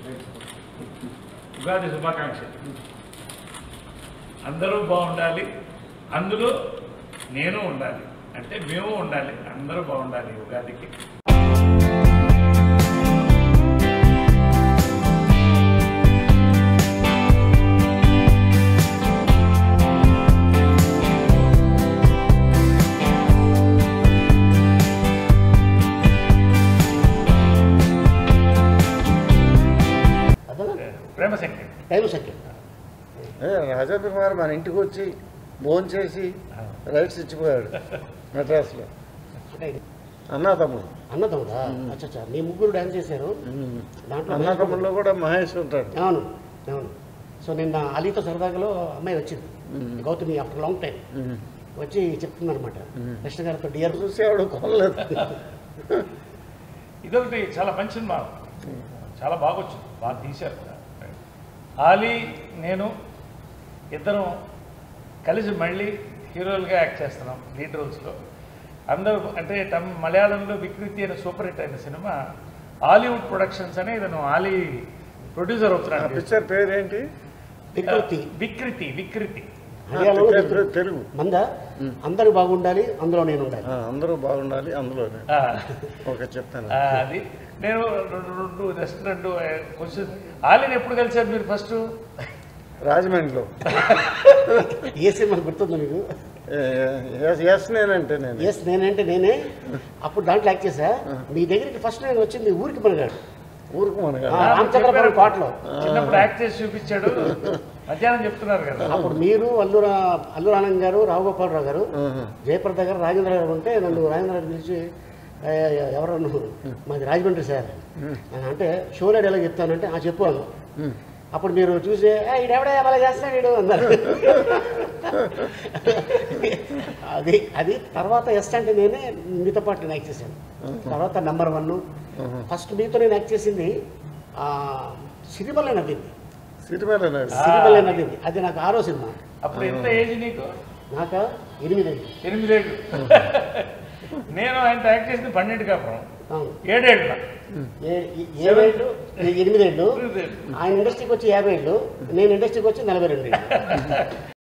ఉగాది శుభాకాంక్షలు అందరూ బాగుండాలి అందులో నేను ఉండాలి అంటే మేము ఉండాలి అందరూ బాగుండాలి ఈ ఉగాదికి అదే ప్రేమ శంకర్ టైం సెకండ్ ఏ, రాజేంద్ర కుమార్ మన ఇంటికి వచ్చి భోజనం చేసి రైట్స్ ఇచ్చిపోయాడు మెడ్రాస్లో అన్నా తమ్ముడు అన్నదమ్ముడా అచ్చా అచ్చా మీ ముగ్గురు డాన్స్ చేశారు దాంట్లో అన్నా తమ్ముడులో కూడా మహేష్ ఉంటాడు అవును అవును సో నిన్న అలీతో సరదాగాలో అమ్మాయి వచ్చింది మ్మ్. Gautami after long time um. వచ్చి చెప్తుందనమాట మ్మ్. కృష్ణ గారితో డియర్ చూసి ఆవిడ కొనలేదు ఇదొకటి చాలా మంచి సినిమా చాలా బాగా వచ్చింది బాగా తీశారు కూడా ఆలీ నేను ఇద్దరం కలిసి మళ్ళీ హీరోలుగా యాక్ట్ చేస్తున్నాం లీడ్ రోల్స్లో అందరూ అంటే తమ్ మలయాళంలో వికృతి అనే సూపర్ హిట్ అయిన సినిమా హాలీవుడ్ ప్రొడక్షన్స్ అనే ఇతను ఆలీ ప్రొడ్యూసర్ ఆ అవుతున్నాడు పిక్చర్ పేరేంటి వికృతి వికృతి వికృతి హర్యానాలో పిక్చర్ వికృతి. పేరు తెలుగు మంద అందరూ బాగుండాలి అందులో నేను ఉండాలి ఆ, అందరూ బాగుండాలి అందులోనే ఆ, ఓకే చెప్తాను ఆ, అది నేను రెండు రెండు జస్ట్ రెండు క్వశ్చన్ ఆలీని ఎప్పుడు కలిసారు మీరు ఫస్ట్ రాజమండ్రిలో ఏ సినిమా గుర్తుందా మీకు ఎస్ నేనంటే నేను ఎస్ నేనంటే నేనే అప్పుడు దాంట్లో యాక్ట్ చేశా మీ దగ్గరికి ఫస్ట్ నేను వచ్చింది ఊరికి మనగాడు ఊరుకు మనగా ఆ, రామచంద్రపురం కోటలో చిన్నప్పుడు యాక్ట్ చేసి చూపించాడు మధ్యాహ్నం చెప్తున్నారు కదా అప్పుడు మీరు అల్లూరా అల్లూరు ఆనంద్ గారు రావుగోపాలరావు గారు జయప్రద గారు రాజేంద్ర గారు ఉంటే నన్ను రాజేంద్ర గారు పిలిచి "ఏ, ఎవరు నువ్వు మాది రాజమండ్రి సార్ అని అంటే షోలో ఎలా చెప్తానంటే ఆ చెప్పు అన్న అప్పుడు మీరు చూసి "ఏ, ఈడెవడే అలా చేస్తున్నాడు వీడు అన్నారు అది అది తర్వాత ఎస్ అంటే నేనే మీతో పాటు నేను యాక్ట్ చేశాను తర్వాత నెంబర్ వన్ ఫస్ట్ మీతో నేను యాక్ట్ చేసింది ఆ, సిరిమల్లె నవ్వింది సిరిమేల సిరిమల్లె నవ్వింది అది నాకు ఆరో సినిమా అప్పుడు ఎంత ఏజ్ నీకు నాక ఎనిమిది ఎనిమిదేళ్ళు నేను ఆయన యాక్ట్ చేసింది పన్నెండు కాపురం అవును. ఏడేళ్ళ ఏ- ఏ- ఏడేళ్ళు ఎనిమిదేళ్ళు ఆయన ఇండస్ట్రీకి వచ్చి యాభై ఏళ్ళు నేను ఇండస్ట్రీకి వచ్చి నలభై రెండు ఏళ్ళు